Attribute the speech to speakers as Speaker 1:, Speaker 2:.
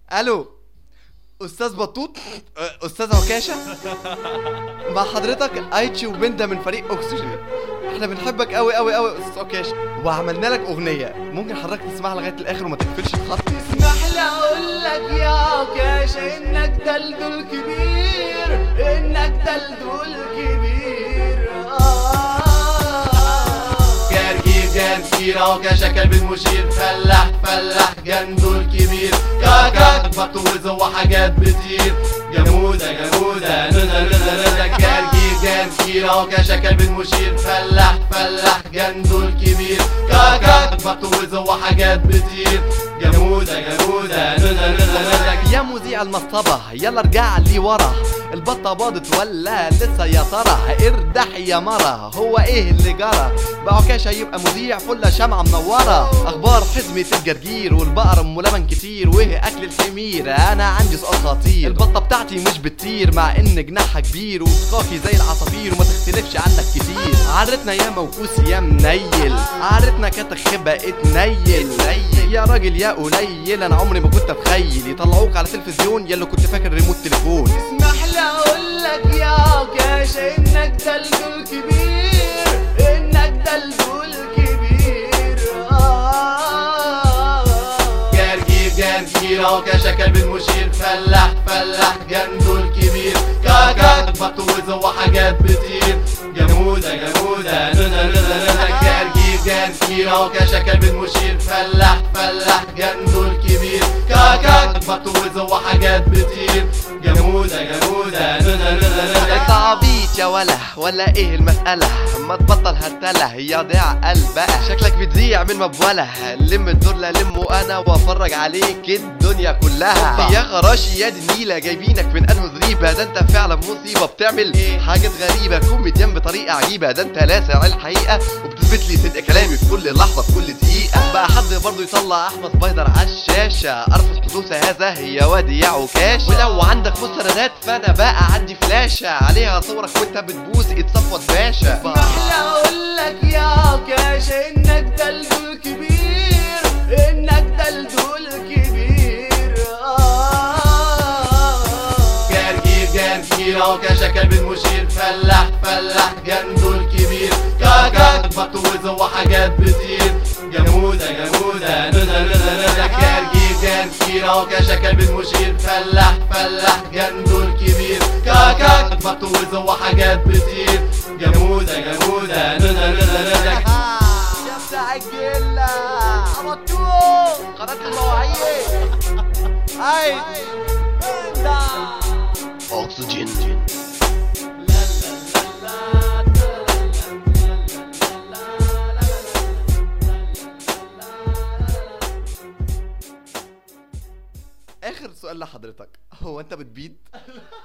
Speaker 1: الو استاذ بطوط أه، استاذ عكاشه مع حضرتك ايتشي وبندا من فريق اكسجين احنا بنحبك قوي قوي قوي يا استاذ عكاشه وعملنا لك اغنيه ممكن حضرتك تسمعها لغايه الاخر وما تقفلش الخط
Speaker 2: اسمح لي اقول لك يا عكاش انك دلدل كبير انك دلدل كبير آه
Speaker 3: جرجير جرجير عكاشة كلب المشير فلاح فلاح جندول كبير كاكا بطوز وحاجات بتطير جمودة جمودة نونا نونا نونا جرجير جرجير عكاشة كلب المشير فلاح فلاح جندول كبير كاكا بطوز وحاجات بتطير جمودة جمودة نونا نونا نونا
Speaker 1: يا مذيع المصطبة يلا ارجع لي ورا البطة باضت ولا لسه يا ترى اردح يا مرة هو ايه اللي جرى بعكاشة يبقى مذيع فلة شمعة منورة اخبار حزمة الجرجير والبقر ام لبن كتير وايه اكل الحمير انا عندي سؤال خطير البطة بتاعتي مش بتطير مع ان جناحها كبير وصقاكي زي العصافير وما تختلفش عنك كتير عرتنا يا موكوس يا منيل عرتنا كتخ بقت نيل يا راجل يا قليل انا عمري ما كنت اتخيل يطلعوك على تلفزيون يا اللي كنت فاكر ريموت تليفون
Speaker 2: اسمح لي اقول لك يا عكاش انك دلدل كبير انك دلدل كبير آه
Speaker 3: جرجير جرجير عكاشة كلب المشير فلاح فلاح جندول كبير كاكا بطوز وحاجات بتطير جمودة جمودة نونا نونا نونا جرجير جرجير عكاشة كلب المشير فلاح فلاح جندول كبير كاكا بطوز وحاجات بتطير جمودة جمودة نونا نونا نونا
Speaker 1: انت عبيط يا ولا ولا ايه المسألة ما تبطل هرتلة يا ضيع قلب بقى شكلك بتذيع من مبولة لم الدور لا لمه انا وافرج عليك الدنيا كلها يا خراشي يا دي النيلة جايبينك من انه ذريبة ده انت فعلا مصيبة بتعمل حاجات غريبة كوميديان بطريقة عجيبة ده انت لاسع الحقيقة وبتثبت لي صدق كلامي في كل لحظة في كل دقيقة بقى حد برضه يطلع احمد سبايدر على الشاشة ارفض حدوث هذا يا وادي يا عكاش ولو عندك مستندات فانا بقى عندي فلاشة عليها صورك وانت بتبوس اتصفت باشا
Speaker 2: اسمح لي اقول لك يا عكاش انك دلدل كبير انك دلدل كبير آه
Speaker 3: جرجير جرجير عكاشة كلب المشير فلاح فلاح جندول كبير كاكا بطوز وحاجات بتطير جمودة جمودة نونا نونا نونا جرجير جرجير عكاشة كلب المشير فلاح فلاح جندول كبير كاكا بطوز وحاجات بتطير جمودة جمودة نونا نونا نونا
Speaker 1: يا بتاع الجلة عبطوه قناة المواعيد اي اكسجين اخر سؤال لحضرتك هو انت بتبيد